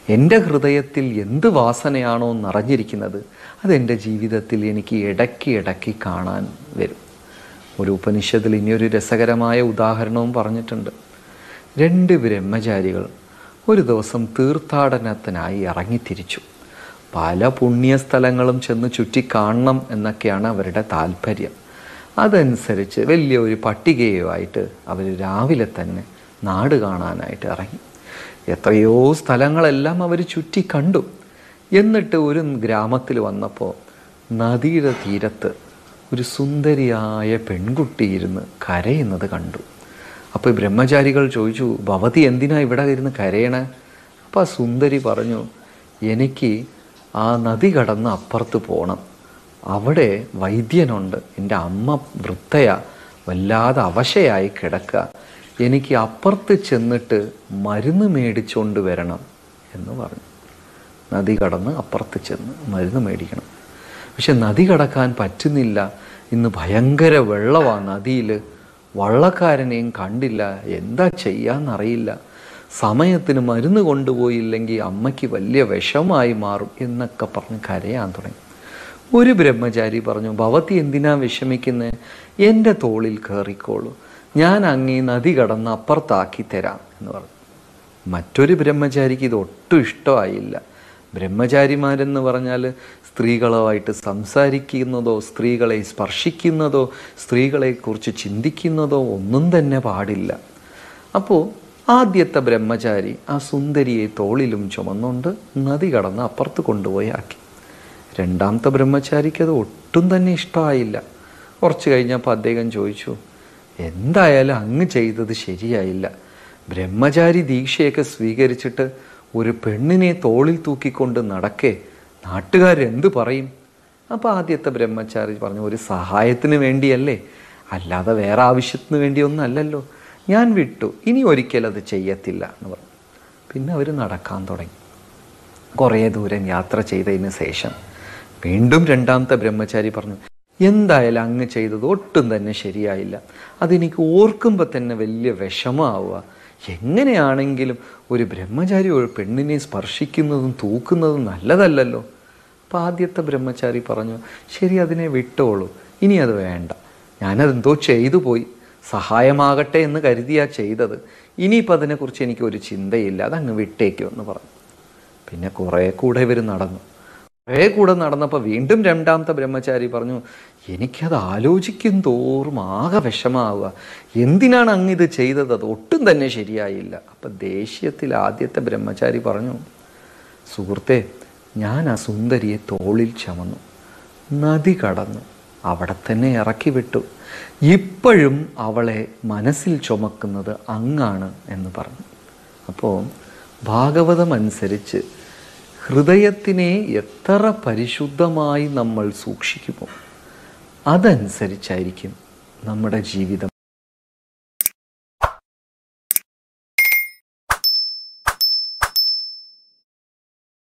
എൻ്റെ ഹൃദയത്തിൽ എന്ത് വാസനയാണോ നിറഞ്ഞിരിക്കുന്നത് അതെൻ്റെ ജീവിതത്തിൽ എനിക്ക് ഇടയ്ക്ക് ഇടയ്ക്ക് കാണാൻ വരും ഒരു ഉപനിഷത്തിൽ ഇനിയൊരു രസകരമായ ഉദാഹരണവും പറഞ്ഞിട്ടുണ്ട് രണ്ട് ബ്രഹ്മചാരികൾ ഒരു ദിവസം തീർത്ഥാടനത്തിനായി ഇറങ്ങിത്തിരിച്ചു പല പുണ്യസ്ഥലങ്ങളും ചെന്ന് ചുറ്റി കാണണം എന്നൊക്കെയാണ് അവരുടെ താല്പര്യം അതനുസരിച്ച് വലിയ ഒരു പട്ടികയുമായിട്ട് അവർ രാവിലെ തന്നെ നാട് കാണാനായിട്ട് ഇറങ്ങി എത്രയോ സ്ഥലങ്ങളെല്ലാം അവർ ചുറ്റി കണ്ടു എന്നിട്ട് ഒരു ഗ്രാമത്തിൽ വന്നപ്പോൾ നദിയുടെ തീരത്ത് ഒരു സുന്ദരിയായ പെൺകുട്ടി ഇരുന്ന് കരയുന്നത് കണ്ടു അപ്പോൾ ഈ ബ്രഹ്മചാരികൾ ചോദിച്ചു ഭവതി എന്തിനാ ഇവിടെ ഇരുന്ന് കരയണേ അപ്പോൾ ആ സുന്ദരി പറഞ്ഞു എനിക്ക് ആ നദി കടന്ന് അപ്പുറത്ത് പോകണം അവിടെ വൈദ്യനുണ്ട് എൻ്റെ അമ്മ വൃത്തയ വല്ലാതെ അവശയായി കിടക്കുക എനിക്ക് അപ്പുറത്ത് ചെന്നിട്ട് മരുന്ന് മേടിച്ചുകൊണ്ട് വരണം എന്ന് പറഞ്ഞു നദി കടന്ന് അപ്പുറത്ത് ചെന്ന് മരുന്ന് മേടിക്കണം പക്ഷെ നദി കടക്കാൻ പറ്റുന്നില്ല ഇന്ന് ഭയങ്കര വെള്ളമാണ് നദിയിൽ വള്ളക്കാരനെയും കണ്ടില്ല എന്താ ചെയ്യാന്നറിയില്ല സമയത്തിന് മരുന്ന് കൊണ്ടുപോയില്ലെങ്കിൽ അമ്മയ്ക്ക് വലിയ വിഷമായി മാറും എന്നൊക്കെ പറഞ്ഞ് കരയാൻ തുടങ്ങി ഒരു ബ്രഹ്മചാരി പറഞ്ഞു ഭവതി എന്തിനാ വിഷമിക്കുന്നത് എൻ്റെ തോളിൽ കയറിക്കോളൂ ഞാൻ അങ്ങേ നദി കടന്ന് അപ്പുറത്താക്കി തരാം എന്ന് പറഞ്ഞു മറ്റൊരു ബ്രഹ്മചാരിക്ക് ഇത് ഒട്ടും ഇഷ്ടമായില്ല ബ്രഹ്മചാരിമാരെന്ന് പറഞ്ഞാൽ സ്ത്രീകളുമായിട്ട് സംസാരിക്കുന്നതോ സ്ത്രീകളെ സ്പർശിക്കുന്നതോ സ്ത്രീകളെക്കുറിച്ച് ചിന്തിക്കുന്നതോ ഒന്നും തന്നെ പാടില്ല അപ്പോൾ ആദ്യത്തെ ബ്രഹ്മചാരി ആ സുന്ദരിയെ തോളിലും ചുമന്നുകൊണ്ട് നദി കടന്ന് അപ്പുറത്ത് കൊണ്ടുപോയി ആക്കി രണ്ടാമത്തെ ബ്രഹ്മചാരിക്ക് അത് ഒട്ടും തന്നെ ഇഷ്ടമായില്ല കുറച്ച് കഴിഞ്ഞപ്പോൾ അദ്ദേഹം ചോദിച്ചു എന്തായാലും അങ്ങ് ചെയ്തത് ശരിയായില്ല ബ്രഹ്മചാരി ദീക്ഷയൊക്കെ സ്വീകരിച്ചിട്ട് ഒരു പെണ്ണിനെ തോളിൽ തൂക്കിക്കൊണ്ട് നടക്കേ നാട്ടുകാരെന്ത് പറയും അപ്പോൾ ആദ്യത്തെ ബ്രഹ്മചാരി പറഞ്ഞു ഒരു സഹായത്തിന് വേണ്ടിയല്ലേ അല്ലാതെ വേറെ ആവശ്യത്തിന് വേണ്ടിയൊന്നും അല്ലല്ലോ ഞാൻ വിട്ടു ഇനി ഒരിക്കലും അത് ചെയ്യത്തില്ല എന്ന് പറഞ്ഞു പിന്നെ അവർ നടക്കാൻ തുടങ്ങി കുറേ ദൂരം യാത്ര ചെയ്തതിന് ശേഷം വീണ്ടും രണ്ടാമത്തെ ബ്രഹ്മചാരി പറഞ്ഞു എന്തായാലും അങ്ങ് ചെയ്തത് ഒട്ടും തന്നെ ശരിയായില്ല അതെനിക്ക് ഓർക്കുമ്പോൾ തന്നെ വലിയ വിഷമാവുക എങ്ങനെയാണെങ്കിലും ഒരു ബ്രഹ്മചാരി ഒരു പെണ്ണിനെ സ്പർശിക്കുന്നതും തൂക്കുന്നതും നല്ലതല്ലല്ലോ അപ്പം ആദ്യത്തെ ബ്രഹ്മചാരി പറഞ്ഞു ശരി അതിനെ വിട്ടോളൂ ഇനി അത് വേണ്ട ഞാനതെന്തോ ചെയ്തു പോയി സഹായമാകട്ടെ എന്ന് കരുതിയാ ചെയ്തത് ഇനിയിപ്പോൾ അതിനെക്കുറിച്ച് എനിക്ക് ഒരു ചിന്തയില്ല അതങ്ങ് വിട്ടേക്കോ എന്ന് പറഞ്ഞു പിന്നെ കുറേ കൂടെ ഇവർ നടന്നു കുറേ കൂടെ നടന്നപ്പോൾ വീണ്ടും രണ്ടാമത്തെ ബ്രഹ്മചാരി പറഞ്ഞു എനിക്കത് ആലോചിക്കും തോറും ആകെ വിഷമാവുക എന്തിനാണ് അങ്ങ് ഇത് ചെയ്തത് അത് ഒട്ടും തന്നെ ശരിയായില്ല അപ്പം ദേഷ്യത്തിൽ ആദ്യത്തെ ബ്രഹ്മചാരി പറഞ്ഞു സുഹൃത്തെ ഞാൻ ആ സുന്ദരിയെ തോളിൽ ചമന്നു നദി കടന്നു അവിടെ തന്നെ ഇറക്കി വിട്ടു ഇപ്പോഴും അവളെ മനസ്സിൽ ചുമക്കുന്നത് അങ്ങാണ് എന്ന് പറഞ്ഞു അപ്പോൾ ഭാഗവതം അനുസരിച്ച് ഹൃദയത്തിനെ എത്ര പരിശുദ്ധമായി നമ്മൾ സൂക്ഷിക്കുമോ അതനുസരിച്ചായിരിക്കും നമ്മുടെ ജീവിതം